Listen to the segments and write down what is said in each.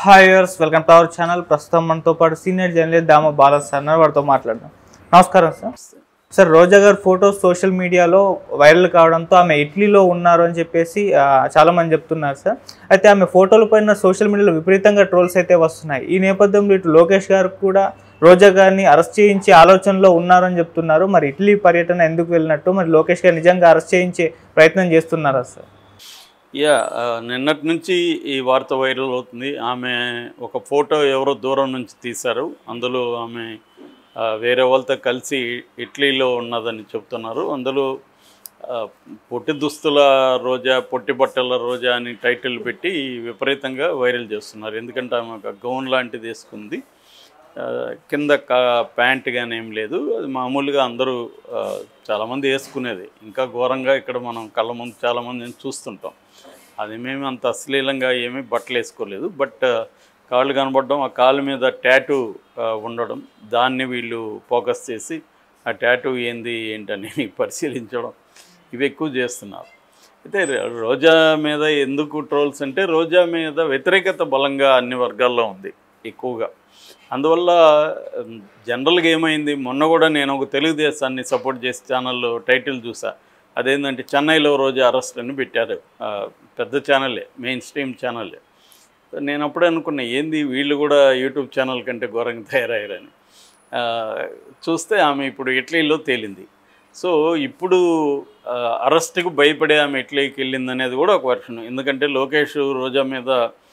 Hi yours welcome to our channel ప్రస్తుతం మనతో పాటు senior journalist Dama Bala sir ఉన్నారు. వారితో మాట్లాడదాం నమస్కారం సార్ సార్ రోజా గారు ఫోటోస్ సోషల్ మీడియాలో వైరల్ కావడంతో ఆమె ఇటలీలో ఉన్నారు అని చెప్పేసి ఆ, చాలా మంది చెప్తున్నారు సార్ అయితే ఆమె ఫోటోల పైన సోషల్ మీడియాలో విపరీతంగా ట్రోల్స్ అయితే వస్తున్నాయి ఈ నేపథ్యంలో ఇటు లోకేష్ గారు కూడా రోజా గారిని అరెస్ట్ చేయించే ఆలోచనలో ఉన్నారని చెప్తున్నారు మరి ఇటలీ పర్యటన ఎందుకు వెళ్ళినట్టు మరి లోకేష్ గారు నిజంగా అరెస్ట్ చేయించే ప్రయత్నం చేస్తున్నారా సార్ యా ఆ, నిన్నటి నుంచి ఈ వార్త వైరల్ అవుతుంది ఆమె ఒక ఫోటో ఎవరో దూరం నుంచి తీశారు అందులో ఆమె ఆ, వేరే వాళ్ళతో కలిసి ఇటలీలో ఉన్నదని చెప్తున్నారు అందులో ఆ, పొట్టి దుస్తుల రోజా పొట్టి బట్టల రోజా అని టైటిల్ పెట్టి విపరీతంగా వైరల్ చేస్తున్నారు ఎందుకంటే ఆమె ఒక గౌన్ లాంటిది వేసుకుంది ఆ, కింద కా ప్యాంట్ కానీ ఏం లేదు అది మామూలుగా అందరూ ఆ, చాలామంది వేసుకునేది ఇంకా ఘోరంగా ఇక్కడ మనం కళ్ళ ముందు చాలామందిని చూస్తుంటాం అది మేము అంత అశ్లీలంగా ఏమీ బట్టలు వేసుకోలేదు బట్ కాళ్ళు కనబడడం ఆ కాళ్ళ మీద ట్యాటూ ఉండడం దాన్ని వీళ్ళు ఫోకస్ చేసి ఆ ట్యాటూ ఏంది ఏంటని పరిశీలించడం ఇవి ఎక్కువ చేస్తున్నారు అయితే రోజా మీద ఎందుకు ట్రోల్స్ అంటే రోజా మీద వ్యతిరేకత బలంగా అన్ని వర్గాల్లో ఉంది ఎక్కువగా అందువల్ల ఉమ్, జనరల్గా ఏమైంది మొన్న కూడా నేను ఒక తెలుగుదేశాన్ని సపోర్ట్ చేసే ఛానల్లో టైటిల్ చూసా అదేంటంటే చెన్నైలో రోజు అరెస్ట్ అని పెట్టారు ఆ, పెద్ద ఛానలే మెయిన్ స్ట్రీమ్ ఛానలే నేను అప్పుడే అనుకున్నా ఏంది వీళ్ళు కూడా యూట్యూబ్ ఛానల్ కంటే ఘోరంగా తయారయ్యారని ఆ, చూస్తే ఆమె ఇప్పుడు ఇటలీలో తేలింది సో ఇప్పుడు ఆ, అరెస్ట్కు భయపడే ఆమె ఇటలీకి వెళ్ళింది అనేది కూడా ఒక వర్షన్ ఎందుకంటే లోకేష్ రోజా మీద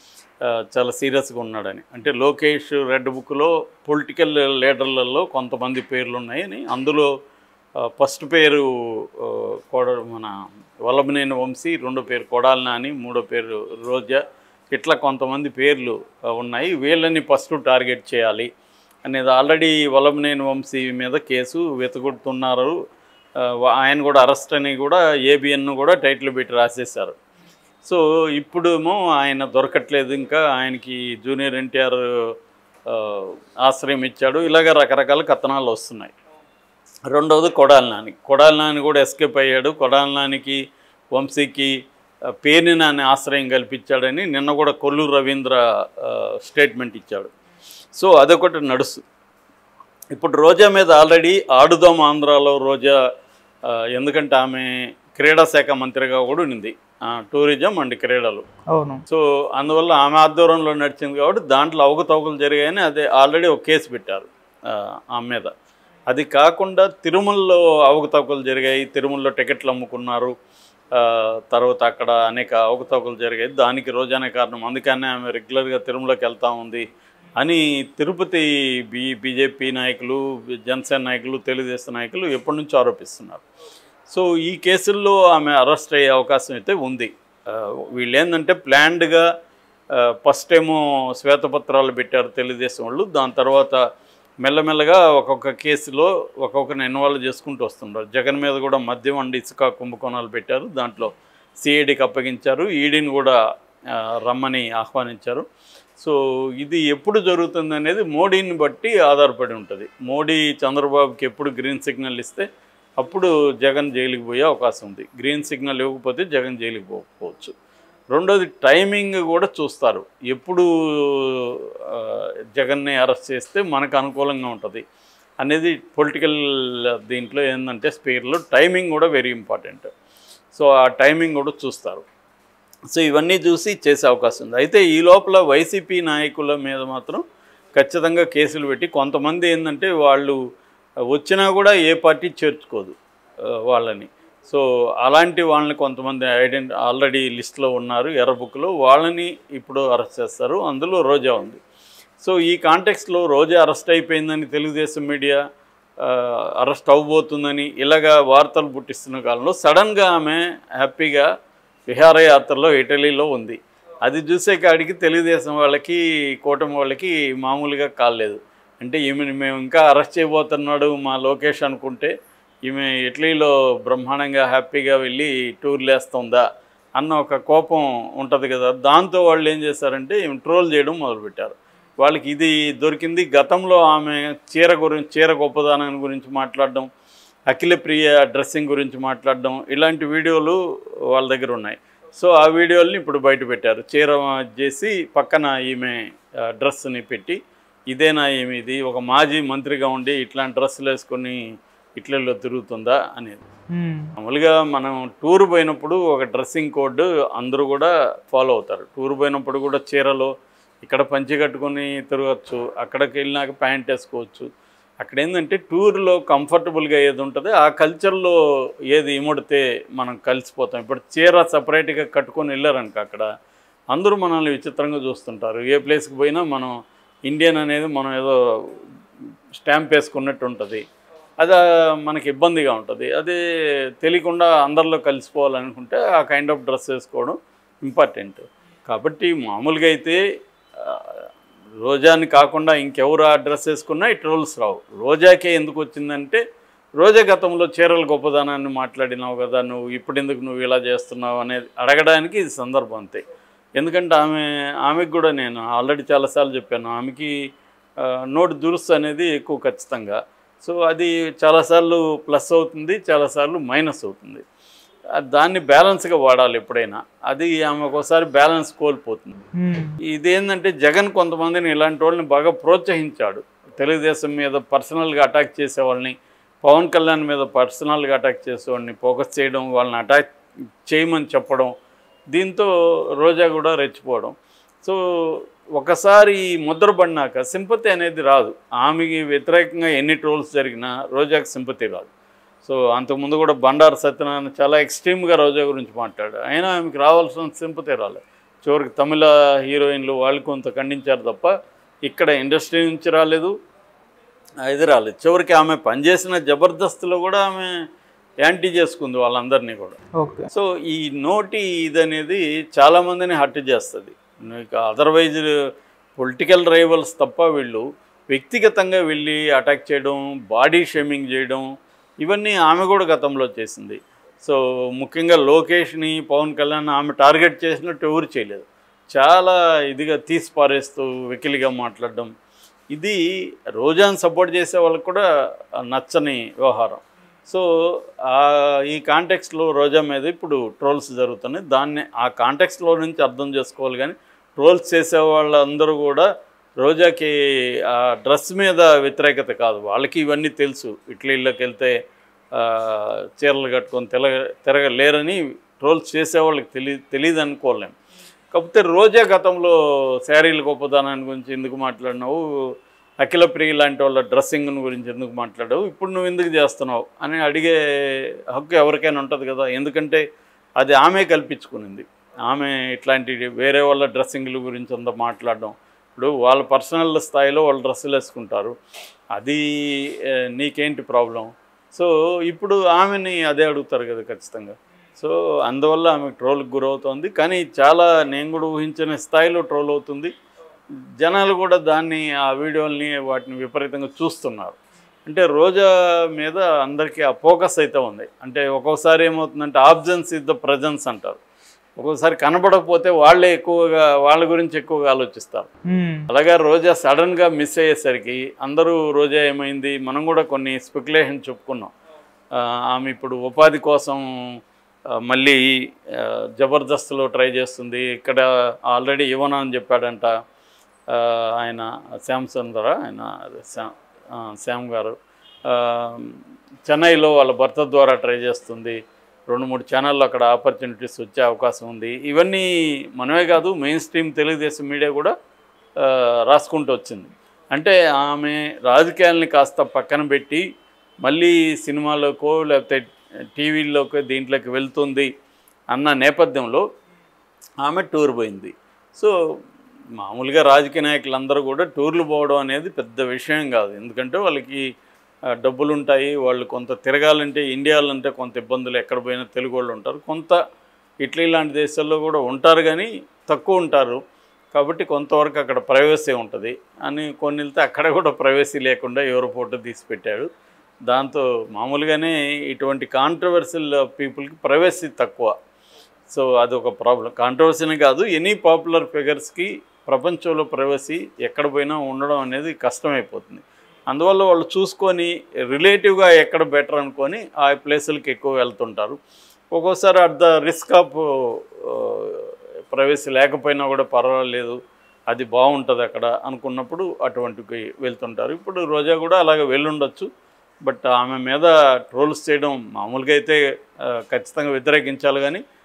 ఆ, చాలా సీరియస్గా ఉన్నాడని అంటే లోకేష్ రెడ్ బుక్లో పొలిటికల్ లీడర్లలో కొంతమంది పేర్లు ఉన్నాయని అందులో ఆ, ఫస్ట్ పేరు ఆ, కోడ మన వల్లభనేని వంశీ రెండో పేరు కొడాలి నాని మూడో పేరు రోజా ఇట్లా కొంతమంది పేర్లు ఆ, ఉన్నాయి వీళ్ళని ఫస్ట్ టార్గెట్ చేయాలి అనేది ఆల్రెడీ వల్లభనేని వంశీ మీద కేసు వెతుకుతున్నారు ఆ, ఆయన కూడా అరెస్ట్ అని కూడా ఏబిఎన్ కూడా టైటిల్ పెట్టి రాసేశారు సో ఇప్పుడేమో ఆయన దొరకట్లేదు ఇంకా ఆయనకి జూనియర్ ఎన్టీఆర్ ఆ, ఆశ్రయం ఇచ్చాడు ఇలాగ రకరకాల కథనాలు వస్తున్నాయి రెండవది కొడాలి నాని కొడాలి నాని కూడా ఎస్కేప్ అయ్యాడు కొడాలి నానికి వంశీకి ఆ, పేర్ని నాని ఆశ్రయం కల్పించాడని నిన్న కూడా కొల్లూరు రవీంద్ర ఆ, స్టేట్మెంట్ ఇచ్చాడు సో అదొకటి నడుసు ఇప్పుడు రోజా మీద ఆల్రెడీ ఆడుదాం ఆంధ్రాలో రోజా ఆ, ఎందుకంటే ఆమె క్రీడా శాఖ మంత్రిగా కూడా ఉంది ఆ, టూరిజం అండ్ క్రీడలు అవును సో అందువల్ల ఆమె ఆధ్వర్యంలో నడిచింది కాబట్టి దాంట్లో అవకతవకలు జరిగాయని అదే ఆల్రెడీ ఒక కేసు పెట్టారు ఆ, ఆమె మీద అది కాకుండా తిరుమలలో అవకతవకలు జరిగాయి తిరుమలలో టికెట్లు అమ్ముకున్నారు ఆ, తర్వాత అక్కడ అనేక అవకతవకలు జరిగాయి దానికి రోజానే కారణం అందుకనే ఆమె రెగ్యులర్గా తిరుమలకి వెళ్తూ ఉంది అని తిరుపతి బీ బీజేపీ నాయకులు జనసేన నాయకులు తెలుగుదేశం నాయకులు ఎప్పటి నుంచో ఆరోపిస్తున్నారు సో ఈ కేసుల్లో ఆమె అరెస్ట్ అయ్యే అవకాశం అయితే ఉంది ఆ, వీళ్ళు ఏంటంటే ప్లాన్డ్గా ఫస్ట్ ఏమో శ్వేతపత్రాలు పెట్టారు తెలుగుదేశం వాళ్ళు దాని తర్వాత మెల్లమెల్లగా ఒక్కొక్క కేసులో ఒక్కొక్కరిని ఇన్వాల్వ్ చేసుకుంటూ వస్తున్నారు జగన్ మీద కూడా మద్యం అండ్ ఇసుక కుంభకోణాలు పెట్టారు దాంట్లో సిఐడికి అప్పగించారు ఈడీని కూడా ఆ, రమ్మని ఆహ్వానించారు సో ఇది ఎప్పుడు జరుగుతుంది అనేది మోడీని బట్టి ఆధారపడి ఉంటుంది మోడీ చంద్రబాబుకి ఎప్పుడు గ్రీన్ సిగ్నల్ ఇస్తే అప్పుడు జగన్ జైలుకి పోయే అవకాశం ఉంది గ్రీన్ సిగ్నల్ ఇవ్వకపోతే జగన్ జైలుకి పోకపోవచ్చు రెండోది టైమింగ్ కూడా చూస్తారు ఎప్పుడు ఆ, జగన్ని అరెస్ట్ చేస్తే మనకు అనుకూలంగా ఉంటుంది అనేది పొలిటికల్ దీంట్లో ఏంటంటే స్పేర్లో టైమింగ్ కూడా వెరీ ఇంపార్టెంట్ సో ఆ టైమింగ్ కూడా చూస్తారు సో ఇవన్నీ చూసి చేసే అవకాశం ఉంది అయితే ఈ లోపల వైసీపీ నాయకుల మీద మాత్రం ఖచ్చితంగా కేసులు పెట్టి కొంతమంది ఏంటంటే వాళ్ళు వచ్చినా కూడా ఏ పార్టీ చేర్చుకోదు ఆ, వాళ్ళని సో అలాంటి వాళ్ళని కొంతమంది ఐడెంటి ఆల్రెడీ లిస్ట్లో ఉన్నారు ఎర్ర బుక్లో వాళ్ళని ఇప్పుడు అరెస్ట్ చేస్తారు అందులో రోజా ఉంది సో ఈ కాంటెక్స్లో రోజా అరెస్ట్ అయిపోయిందని తెలుగుదేశం మీడియా ఆ, అరెస్ట్ అవ్వబోతుందని ఇలాగా వార్తలు పుట్టిస్తున్న కాలంలో సడన్గా ఆమె హ్యాపీగా విహారయాత్రలో ఇటలీలో ఉంది అది చూసే కాడికి తెలుగుదేశం వాళ్ళకి కూటమి వాళ్ళకి మామూలుగా కాలేదు అంటే ఈమెను మేము ఇంకా అరెస్ట్ చేయబోతున్నాడు మా లోకేష్ అనుకుంటే ఈమె ఇటలీలో బ్రహ్మాండంగా హ్యాపీగా వెళ్ళి టూర్లు వేస్తుందా అన్న ఒక కోపం ఉంటుంది కదా దాంతో వాళ్ళు ఏం చేశారంటే ఈమె ట్రోల్ చేయడం మొదలుపెట్టారు వాళ్ళకి ఇది దొరికింది గతంలో ఆమె చీర గురించి చీర గొప్పదనం గురించి మాట్లాడడం అఖిల ప్రియ డ్రెస్సింగ్ గురించి మాట్లాడడం ఇలాంటి వీడియోలు వాళ్ళ దగ్గర ఉన్నాయి సో ఆ వీడియోల్ని ఇప్పుడు బయట పెట్టారు చీర చేసి పక్కన ఈమె ఆ, డ్రెస్ని పెట్టి ఇదేనా ఏమి ఇది ఒక మాజీ మంత్రిగా ఉండి ఇట్లాంటి డ్రెస్సులు వేసుకొని ఇట్లలో తిరుగుతుందా అనేది మ్మ్. మామూలుగా మనం టూర్ పోయినప్పుడు ఒక డ్రెస్సింగ్ కోడ్ అందరూ కూడా ఫాలో అవుతారు టూర్ పోయినప్పుడు కూడా చీరలు ఇక్కడ పంచి కట్టుకొని తిరగచ్చు అక్కడికి వెళ్ళినాక ప్యాంట్ వేసుకోవచ్చు అక్కడ ఏంటంటే టూర్లో కంఫర్టబుల్గా ఏది ఉంటుందో ఆ కల్చర్లో ఏది ఇముడితే మనం కలిసిపోతాం ఇప్పుడు చీర సపరేట్గా కట్టుకొని వెళ్ళారనుక అక్కడ అందరూ మనల్ని విచిత్రంగా చూస్తుంటారు ఏ ప్లేస్కి పోయినా మనం ఇండియన్ అనేది మనం ఏదో స్టాంప్ వేసుకున్నట్టు ఉంటుంది అది ఆ, మనకి ఇబ్బందిగా ఉంటుంది అదే తెలియకుండా అందరిలో కలిసిపోవాలనుకుంటే ఆ కైండ్ ఆఫ్ డ్రెస్ వేసుకోవడం ఇంపార్టెంట్ కాబట్టి మామూలుగా అయితే ఆ, రోజాని కాకుండా ఇంకెవరు ఆ డ్రెస్ వేసుకున్నా ఈ ట్రోల్స్ రావు రోజాకే ఎందుకు వచ్చిందంటే రోజా గతంలో చీరల గొప్పదనాన్ని మాట్లాడినావు కదా నువ్వు ఇప్పుడు ఎందుకు నువ్వు ఇలా చేస్తున్నావు అనేది అడగడానికి ఇది సందర్భం అంతే ఎందుకంటే ఆమె ఆమెకు కూడా నేను ఆల్రెడీ చాలాసార్లు చెప్పాను ఆమెకి ఆ, నోటి దురుస్తు అనేది ఎక్కువ ఖచ్చితంగా సో అది చాలాసార్లు ప్లస్ అవుతుంది చాలాసార్లు మైనస్ అవుతుంది ఆ, దాన్ని బ్యాలెన్స్గా వాడాలి ఎప్పుడైనా అది ఆమె ఒకసారి బ్యాలెన్స్ కోల్పోతుంది మ్మ్. ఇదేంటంటే జగన్ కొంతమందిని ఇలాంటి వాళ్ళని బాగా ప్రోత్సహించాడు తెలుగుదేశం మీద పర్సనల్గా అటాక్ చేసే వాళ్ళని పవన్ కళ్యాణ్ మీద పర్సనల్గా అటాక్ చేసేవాడిని ఫోకస్ చేయడం వాళ్ళని అటాక్ చేయమని చెప్పడం దీంతో రోజా కూడా రెచ్చిపోవడం సో ఒకసారి ఈ ముద్ర పడినాక సింపతి అనేది రాదు ఆమెకి వ్యతిరేకంగా ఎన్ని ట్రోల్స్ జరిగినా రోజాకి సింపతి రాదు సో అంతకుముందు కూడా బండారు సత్యనారాయణ చాలా ఎక్స్ట్రీమ్గా రోజా గురించి మాట్లాడాడు అయినా ఆమెకి రావాల్సిన సింపతి రాలేదు చివరికి తమిళ హీరోయిన్లు వాళ్ళు కొంత ఖండించారు తప్ప ఇక్కడ ఇండస్ట్రీ నుంచి రాలేదు ఇది రాలేదు చివరికి ఆమె పనిచేసిన జబర్దస్త్లో కూడా ఆమె యాంటీ చేసుకుంది వాళ్ళందరినీ కూడా ఓకే సో ఈ నోటి ఇది అనేది చాలామందిని హర్ట్ చేస్తుంది ఇక అదర్వైజ్ పొలిటికల్ రైవల్స్ తప్ప వీళ్ళు వ్యక్తిగతంగా వెళ్ళి అటాక్ చేయడం బాడీ షేమింగ్ చేయడం ఇవన్నీ ఆమె కూడా గతంలో చేసింది సో ముఖ్యంగా లోకేష్ని పవన్ కళ్యాణ్ ఆమె టార్గెట్ చేసినట్టు ఎవరు చేయలేదు చాలా ఇదిగా తీసి పారేస్తూ వెకిలిగా మాట్లాడడం ఇది రోజాను సపోర్ట్ చేసే వాళ్ళకి కూడా నచ్చని వ్యవహారం సో ఆ ఈ కాంటెక్స్లో రోజా మీద ఇప్పుడు ట్రోల్స్ జరుగుతున్నాయి దాన్ని ఆ కాంటెక్స్లో నుంచి అర్థం చేసుకోవాలి కానీ ట్రోల్స్ చేసే వాళ్ళందరూ కూడా రోజాకి ఆ డ్రెస్ మీద వ్యతిరేకత కాదు వాళ్ళకి ఇవన్నీ తెలుసు ఇట్లీలోకి వెళ్తే ఆ, చీరలు కట్టుకొని తిరగ తిరగలేరని ట్రోల్స్ చేసేవాళ్ళకి తెలి తెలియదు అనుకోలేం కాకపోతే రోజా గతంలో శారీల గొప్పదనాన్ని గురించి ఎందుకు మాట్లాడినావు అఖిల ప్రియ లాంటి వాళ్ళ డ్రెస్సింగ్ గురించి ఎందుకు మాట్లాడావు ఇప్పుడు నువ్వు ఎందుకు చేస్తున్నావు అని అడిగే హక్కు ఎవరికైనా ఉంటుంది కదా ఎందుకంటే అది ఆమె కల్పించుకునింది ఆమె ఇట్లాంటి వేరే వాళ్ళ డ్రెస్సింగ్ల గురించి అంతా మాట్లాడడం ఇప్పుడు వాళ్ళ పర్సనల్ స్థాయిలో వాళ్ళు డ్రెస్సులు వేసుకుంటారు అది ఏ, నీకేంటి ప్రాబ్లం సో ఇప్పుడు ఆమెని అదే అడుగుతారు కదా ఖచ్చితంగా సో అందువల్ల ఆమె ట్రోల్కి గురవుతోంది కానీ చాలా నేను కూడా ఊహించిన స్థాయిలో ట్రోల్ అవుతుంది జనాలు కూడా దాన్ని ఆ వీడియోల్ని వాటిని విపరీతంగా చూస్తున్నారు అంటే రోజా మీద అందరికీ ఆ ఫోకస్ అయితే ఉంది అంటే ఒక్కొక్కసారి ఏమవుతుందంటే ఆబ్జెన్స్ ఇస్ ద ప్రజెన్స్ అంటారు ఒక్కొక్కసారి కనబడకపోతే వాళ్ళే ఎక్కువగా వాళ్ళ గురించి ఎక్కువగా ఆలోచిస్తారు మ్మ్. అలాగే రోజా సడన్గా మిస్ అయ్యేసరికి అందరూ రోజా ఏమైంది మనం కూడా కొన్ని స్పెక్యులేషన్ చెప్పుకున్నాం ఆ, ఆమె ఇప్పుడు ఉపాధి కోసం ఆ, మళ్ళీ ఆ, జబర్దస్త్లో ట్రై చేస్తుంది ఇక్కడ ఆల్రెడీ ఇవ్వను అని చెప్పాడంట ఆ, ఆయన శ్యామ్ సుందర ఆయన అదే శ్యామ్ ఆ, శ్యామ్ గారు ఆ, చెన్నైలో వాళ్ళ భర్త ద్వారా ట్రై చేస్తుంది రెండు మూడు ఛానళ్ళు అక్కడ ఆపర్చునిటీస్ వచ్చే అవకాశం ఉంది ఇవన్నీ మనమే కాదు మెయిన్ స్ట్రీమ్ తెలుగుదేశం మీడియా కూడా ఆ, రాసుకుంటూ వచ్చింది అంటే ఆమె రాజకీయాలని కాస్త పక్కన పెట్టి మళ్ళీ సినిమాలోకో లేకపోతే టీవీల్లోకో దీంట్లోకి వెళ్తుంది అన్న నేపథ్యంలో ఆమె టూర్ పోయింది సో మామూలుగా రాజకీయ నాయకులందరూ కూడా టూర్లు పోవడం అనేది పెద్ద విషయం కాదు ఎందుకంటే వాళ్ళకి ఆ, డబ్బులు ఉంటాయి వాళ్ళు కొంత తిరగాలంటే ఇండియాలో అంటే కొంత ఇబ్బందులు ఎక్కడ పోయినా తెలుగు వాళ్ళు ఉంటారు కొంత ఇటలీ లాంటి దేశాల్లో కూడా ఉంటారు కానీ తక్కువ ఉంటారు కాబట్టి కొంతవరకు అక్కడ ప్రైవసీ ఉంటుంది అని కొన్ని వెళ్తే అక్కడ కూడా ప్రైవసీ లేకుండా ఎవరో ఫోటో తీసి పెట్టాడు దాంతో మామూలుగానే ఇటువంటి కాంట్రవర్షియల్ పీపుల్కి ప్రైవసీ తక్కువ సో అదొక ప్రాబ్లం కాంట్రవర్సీనే కాదు ఎనీ పాపులర్ ఫిగర్స్కి ప్రపంచంలో ప్రైవసీ ఎక్కడ పోయినా ఉండడం అనేది కష్టమైపోతుంది అందువల్ల వాళ్ళు చూసుకొని రిలేటివ్గా ఎక్కడ బెటర్ అనుకొని ఆ ప్లేసులకి ఎక్కువ వెళ్తుంటారు ఒక్కోసారి at the risk of privacy లేకపోయినా కూడా పర్వాలేదు అది బాగుంటుంది అక్కడ అనుకున్నప్పుడు అటువంటికి వెళ్తుంటారు ఇప్పుడు రోజా కూడా అలాగే వెళ్ళుండొచ్చు బట్ ఆమె మీద ట్రోల్స్ చేయడం మామూలుగా అయితే ఆ, ఖచ్చితంగా వ్యతిరేకించాలి కానీ